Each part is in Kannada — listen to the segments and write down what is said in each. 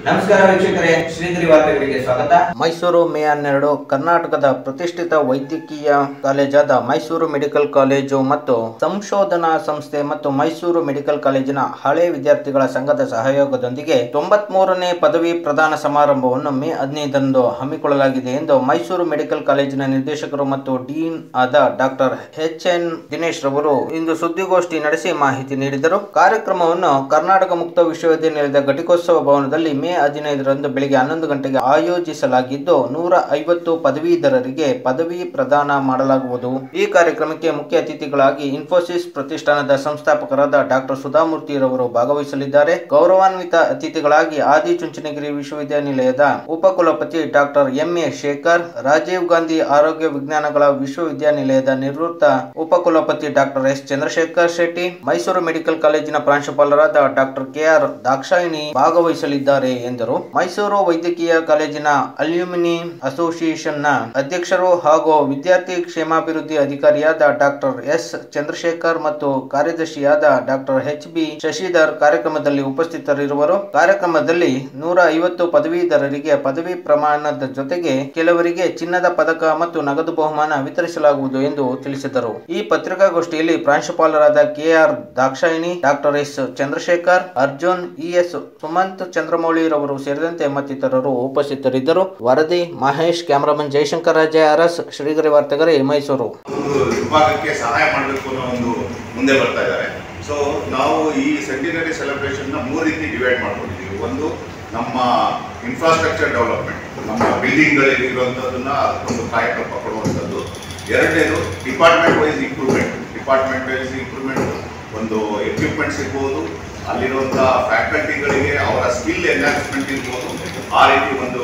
ನಮಸ್ಕಾರ ವೀಕ್ಷಕರೇ ಶ್ರೀಗಿರಿ ವಾರ್ತೆಗಳಿಗೆ ಸ್ವಾಗತ ಮೈಸೂರು ಮೇ ಹನ್ನೆರಡು ಕರ್ನಾಟಕದ ಪ್ರತಿಷ್ಠಿತ ವೈದ್ಯಕೀಯ ಕಾಲೇಜಾದ ಮೈಸೂರು ಮೆಡಿಕಲ್ ಕಾಲೇಜು ಮತ್ತು ಸಂಶೋಧನಾ ಸಂಸ್ಥೆ ಮತ್ತು ಮೈಸೂರು ಮೆಡಿಕಲ್ ಕಾಲೇಜಿನ ಹಳೆ ವಿದ್ಯಾರ್ಥಿಗಳ ಸಂಘದ ಸಹಯೋಗದೊಂದಿಗೆ ತೊಂಬತ್ಮೂರನೇ ಪದವಿ ಪ್ರದಾನ ಸಮಾರಂಭವನ್ನು ಮೇ ಹದಿನೈದರಂದು ಹಮ್ಮಿಕೊಳ್ಳಲಾಗಿದೆ ಎಂದು ಮೈಸೂರು ಮೆಡಿಕಲ್ ಕಾಲೇಜಿನ ನಿರ್ದೇಶಕರು ಮತ್ತು ಡೀನ್ ಆದ ಡಾಕ್ಟರ್ ಎಚ್ ಎನ್ ದಿನೇಶ್ ರವರು ಇಂದು ಸುದ್ದಿಗೋಷ್ಠಿ ನಡೆಸಿ ಮಾಹಿತಿ ನೀಡಿದರು ಕಾರ್ಯಕ್ರಮವನ್ನು ಕರ್ನಾಟಕ ಮುಕ್ತ ವಿಶ್ವವಿದ್ಯಾನಿಲಯದ ಘಟಿಕೋತ್ಸವ ಭವನದಲ್ಲಿ ಮೇ ಹದಿನೈದರಂದು ಬೆಳಿಗ್ಗೆ ಹನ್ನೊಂದು ಗಂಟೆಗೆ ಆಯೋಜಿಸಲಾಗಿದ್ದು ನೂರ ಐವತ್ತು ಪದವೀಧರರಿಗೆ ಪದವಿ ಪ್ರದಾನ ಮಾಡಲಾಗುವುದು ಈ ಕಾರ್ಯಕ್ರಮಕ್ಕೆ ಮುಖ್ಯ ಅತಿಥಿಗಳಾಗಿ ಇನ್ಫೋಸಿಸ್ ಪ್ರತಿಷ್ಠಾನದ ಸಂಸ್ಥಾಪಕರಾದ ಡಾಕ್ಟರ್ ಸುಧಾಮೂರ್ತಿ ರವರು ಭಾಗವಹಿಸಲಿದ್ದಾರೆ ಗೌರವಾನ್ವಿತ ಅತಿಥಿಗಳಾಗಿ ಆದಿಚುಂಚನಗಿರಿ ವಿಶ್ವವಿದ್ಯಾನಿಲಯದ ಉಪಕುಲಪತಿ doctor M A Shekhar Rajiv Gandhi ಆರೋಗ್ಯ ವಿಜ್ಞಾನಗಳ ವಿಶ್ವವಿದ್ಯಾನಿಲಯದ ನಿವೃತ್ತ ಉಪಕುಲಪತಿ doctor S Chandrashekhar Shetty Mysuru medical ಕಾಲೇಜಿನ ಪ್ರಾಂಶುಪಾಲರಾದ ಡಾಕ್ಟರ್ ಕೆಆರ್ ದಾಕ್ಷಾಯಿಣಿ ಭಾಗವಹಿಸಲಿದ್ದಾರೆ ಎಂದರು ಮೈಸೂರು ವೈದ್ಯಕೀಯ ಕಾಲೇಜಿನ ಅಲ್ಯೂಮಿನಿ ಅಸೋಸಿಯೇಷನ್ ನ ಅಧ್ಯಕ್ಷರು ಹಾಗೂ ವಿದ್ಯಾರ್ಥಿ ಕ್ಷೇಮಾಭಿವೃದ್ಧಿ ಅಧಿಕಾರಿಯಾದ ಡಾಕ್ಟರ್ ಎಸ್ ಚಂದ್ರಶೇಖರ್ ಮತ್ತು ಕಾರ್ಯದರ್ಶಿಯಾದ ಡಾಕ್ಟರ್ ಎಚ್ ಬಿ ಶಶಿಧರ್ ಕಾರ್ಯಕ್ರಮದಲ್ಲಿ ಉಪಸ್ಥಿತರಿರುವರು ಕಾರ್ಯಕ್ರಮದಲ್ಲಿ ನೂರ ಐವತ್ತು ಪದವೀಧರರಿಗೆ ಪದವಿ ಪ್ರಮಾಣದ ಜೊತೆಗೆ ಕೆಲವರಿಗೆ ಚಿನ್ನದ ಪದಕ ಮತ್ತು ನಗದು ಬಹುಮಾನ ವಿತರಿಸಲಾಗುವುದು ಎಂದು ತಿಳಿಸಿದರು ಈ ಪತ್ರಿಕಾಗೋಷ್ಠಿಯಲ್ಲಿ ಪ್ರಾಂಶುಪಾಲರಾದ K R Dakshayini doctor S Chandrashekhar Arjun E S Sumanth ಚಂದ್ರಮೌಳಿರವರು ಸೇರಿದಂತೆ ಮತ್ತಿತರರು ಉಪಸ್ಥಿತರಿದ್ದರು ವರದಿ ಮಹೇಶ್ ಕ್ಯಾಮರಾಮನ್ ಜಯಶಂಕರ್ ರಾಜ ಅರಸ್ ಶ್ರೀಗರಿ ವಾರ್ತೆಗರಿ ಮೈಸೂರು ಒಂದು ವಿಭಾಗಕ್ಕೆ ಸಹಾಯ ಮಾಡಬೇಕು ಅನ್ನೋ ಒಂದು ಮುಂದೆ ಬರ್ತಾ ಇದ್ದಾರೆ ಸೊ ನಾವು ಈ ಸೆಂಟಿನರಿ ಸೆಲೆಬ್ರೇಷನ್ನ ಮೂರು ರೀತಿ ಡಿವೈಡ್ ಮಾಡ್ಕೊಂಡಿದ್ದೀವಿ ಒಂದು ನಮ್ಮ ಇನ್ಫ್ರಾಸ್ಟ್ರಕ್ಚರ್ ಡೆವಲಪ್ಮೆಂಟ್ ನಮ್ಮ ಬಿಲ್ಡಿಂಗ್ಗಳಲ್ಲಿ ಇರುವಂಥದ್ದನ್ನ ಅದಕ್ಕೊಂದು ಕಾಯಕಲ್ಪ ಕೊಡುವಂಥದ್ದು ಎರಡನೇದು department wise improvement department wise improvement ಒಂದು ಎಕ್ವಿಪ್ಮೆಂಟ್ಸ್ ಇರ್ಬೋದು ಅಲ್ಲಿರುವಂಥ ಫ್ಯಾಕಲ್ಟಿಗಳಿಗೆ ಅವರ ಸ್ಕಿಲ್ ಎನ್ಹಾನ್ಸ್ಮೆಂಟ್ ಇರ್ಬೋದು ಆ ರೀತಿ ಒಂದು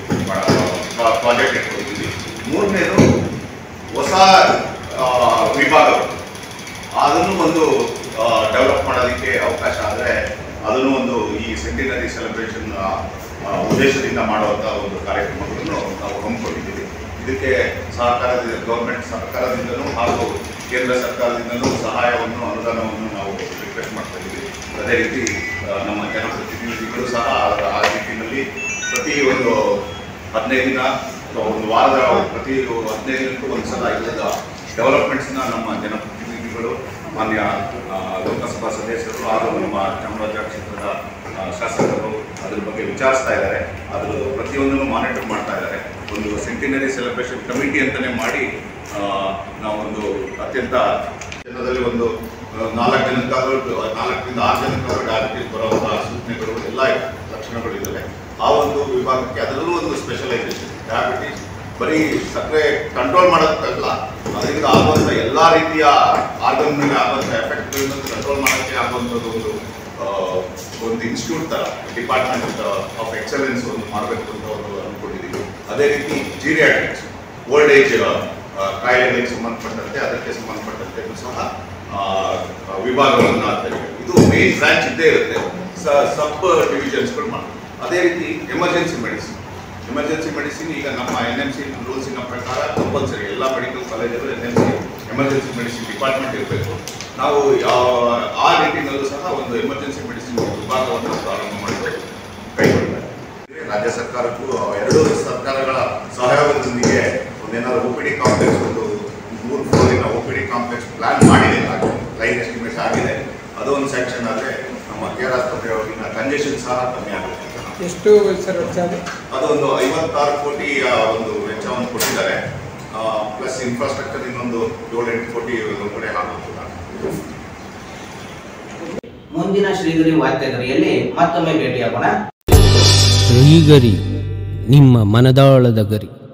ಪ್ರಾಜೆಕ್ಟ್ ಇಟ್ಕೊಂಡಿದ್ದೀವಿ ಮೂರನೇದು ಹೊಸ ಆ, ವಿಭಾಗ ಅದನ್ನು ಒಂದು ಡೆವಲಪ್ ಮಾಡೋದಕ್ಕೆ ಅವಕಾಶ ಆದರೆ ಅದನ್ನು ಒಂದು ಈ ಸೆಂಟಿನರಿ ಸೆಲೆಬ್ರೇಷನ್ ಉದ್ದೇಶದಿಂದ ಮಾಡುವಂಥ ಒಂದು ಕಾರ್ಯಕ್ರಮಗಳನ್ನು ನಾವು ಹಮ್ಮಿಕೊಂಡಿದ್ದೀವಿ ಇದಕ್ಕೆ ಸಹಕಾರದಿಂದ ಗೌರ್ಮೆಂಟ್ ಸರ್ಕಾರದಿಂದಲೂ ಹಾಗೂ ಕೇಂದ್ರ ಸರ್ಕಾರದಿಂದಲೂ ಸಹಾಯವನ್ನು ಅನುದಾನವನ್ನು ನಾವು ರಿಕ್ವೆಸ್ಟ್ ಮಾಡ್ತಾ ಇದ್ದೀವಿ ಅದೇ ರೀತಿ ಆ, ನಮ್ಮ ಜನಪ್ರತಿನಿಧಿಗಳು ಸಹ ಅದರ ಆ ನಿಟ್ಟಿನಲ್ಲಿ ಪ್ರತಿ ಒಂದು ಹದಿನೈದು ದಿನ ಅಥವಾ ಒಂದು ವಾರದ ಪ್ರತಿ ಹದಿನೈದು ದಿನಕ್ಕೂ ಒಂದು ಸಲ ಇಲ್ಲದ ಡೆವಲಪ್ಮೆಂಟ್ಸ್ನ ನಮ್ಮ ಜನಪ್ರತಿನಿಧಿಗಳು ಮಾನ್ಯ ಆ, ಲೋಕಸಭಾ ಸದಸ್ಯರು ಹಾಗೂ ನಮ್ಮ ಚಾಮರಾಜ ಕ್ಷೇತ್ರದ ಆ, ಶಾಸಕರು ಅದ್ರ ಬಗ್ಗೆ ವಿಚಾರಿಸ್ತಾ ಇದ್ದಾರೆ ಅದ್ರ ಪ್ರತಿಯೊಂದನ್ನು ಮಾನಿಟರ್ ಮಾಡ್ತಾ ಇದ್ದಾರೆ ಒಂದು ಸೆಂಟಿನರಿ ಸೆಲೆಬ್ರೇಷನ್ ಕಮಿಟಿ ಅಂತಲೇ ಮಾಡಿ ಆ, ನಾವೊಂದು ಅತ್ಯಂತ ಜನದಲ್ಲಿ ಒಂದು ಆ, ನಾಲ್ಕು ಜನಕ್ಕಾದರೂ ನಾಲ್ಕರಿಂದ ಆರು ಜನಕ್ಕಾದರೂ ಡಯಾಬಿಟಿಸ್ ಬರುವಂಥ ಸೂಚನೆಗಳು ಎಲ್ಲ ಲಕ್ಷಣಗಳು ಇದ್ದಾವೆ ಆ ಒಂದು ವಿಭಾಗಕ್ಕೆ ಅದರಲ್ಲೂ ಒಂದು ಸ್ಪೆಷಲೈಸೇಷನ್ ಡಯಾಬಿಟಿಸ್ ಬರೀ ಸಕ್ಕರೆ ಕಂಟ್ರೋಲ್ ಮಾಡೋದಕ್ಕಲ್ಲ ಅದರಿಂದ ಆಗುವಂಥ ಎಲ್ಲ ರೀತಿಯ ಆರ್ಗನ್ ಮೇಲೆ ಆಗುವಂಥ ಎಫೆಕ್ಟ್ಗಳನ್ನು ಕಂಟ್ರೋಲ್ ಮಾಡೋಕ್ಕೆ ಆಗುವಂಥದ್ದು ಒಂದು ಆ, ಒಂದು ಇನ್ಸ್ಟಿಟ್ಯೂಟ್ ಥರ ಡಿಪಾರ್ಟ್ಮೆಂಟ್ ಆಫ್ ಎಕ್ಸಲೆನ್ಸ್ ಒಂದು ಮಾಡಬೇಕು ಅಂತ ಒಂದು ಅಂದ್ಕೊಂಡಿದ್ದೀವಿ ಅದೇ ರೀತಿ ಜೀರಿಯಾಟ್ರಿಕ್ಸ್ ಓಲ್ಡ್ ಏಜ್ ಕಾಯಿಲೆಗಳಿಗೆ ಸಂಬಂಧಪಟ್ಟಂತೆ ಅದಕ್ಕೆ ಸಂಬಂಧಪಟ್ಟಂತೆ ಸಹ ಆ, ವಿಭಾಗವನ್ನು ಆಗ್ತದೆ ಇದು ಮೇನ್ ಬ್ರಾಂಚ್ ಇದ್ದೇ ಇರುತ್ತೆ ಸಬ್ ಡಿವಿಷನ್ಸ್ಗಳು ಮಾಡ್ತಾರೆ ಅದೇ ರೀತಿ ಎಮರ್ಜೆನ್ಸಿ ಮೆಡಿಸಿನ್ ಎಮರ್ಜೆನ್ಸಿ ಮೆಡಿಸಿನ್ ಈಗ ನಮ್ಮ ಎನ್ ಎಮ್ ಸಿ ರೂಲ್ಸಿನ ಪ್ರಕಾರ ಕಂಪಲ್ಸರಿ ಎಲ್ಲ ಮೆಡಿಕಲ್ ಕಾಲೇಜಲ್ಲೂ N M C emergency medicine department ಇರಬೇಕು ನಾವು ಯಾವ- ಆ ನಿಟ್ಟಿನಲ್ಲೂ ಸಹ ಒಂದು ಎಮರ್ಜೆನ್ಸಿ ಮೆಡಿಸಿನ್ ವಿಭಾಗವನ್ನು ಪ್ರಾರಂಭ ಮಾಡಬೇಕು ಕೈಗೊಂಡಿದ್ದಾರೆ ರಾಜ್ಯ ಸರ್ಕಾರಕ್ಕೂ ಎರಡೂ ಸರ್ಕಾರಗಳ ಸಹಯೋಗದೊಂದಿಗೆ ಒಂದೇನಾದ್ರು ಒ ಪಿ ಡಿ ಕಾಂಪ್ಲೆಕ್ಸ್ ಒಂದು ಮೂರು ಫ್ಲೋರಿನ O P D complex plan ಮಾಡಿದೆ ಲೈನ್ ಎಸ್ಟಿಮೇಟ್ ಆಗಿದೆ ಅದು ಒಂದು ಸ್ಯಾಂಕ್ಷನ್ ಆದರೆ ನಮ್ಮ ಕೇರ್ ಆಸ್ಪತ್ರೆ ಒಳಗಿನ ಕಂಜೆಷನ್ ಸಹ ಕಮ್ಮಿ ಆಗುತ್ತೆ ಎಷ್ಟು ಸರ್ ವೆಚ್ಚ ಅದು ಅದೊಂದು ಐವತ್ತಾರು ಕೋಟಿ ಆ, ಒಂದು ವೆಚ್ಚವನ್ನು ಕೊಟ್ಟಿದ್ದಾರೆ ಪ್ಲಸ್ ಇನ್ಫ್ರಾಸ್ಟ್ರಕ್ಚರ್ ಇನ್ನೊಂದು ಏಳೆಂಟು ಕೋಟಿ ಒಳಗಡೆ ಆಗುತ್ತೆ ಮುಂದಿನ ಶ್ರೀಗಿರಿ ವಾರ್ತೆಗರಿಯಲ್ಲಿ ಮತ್ತೊಮ್ಮೆ ಭೇಟಿಯಾಗೋಣ ಶ್ರೀಗರಿ ನಿಮ್ಮ ಮನದಾಳದ ಗರಿ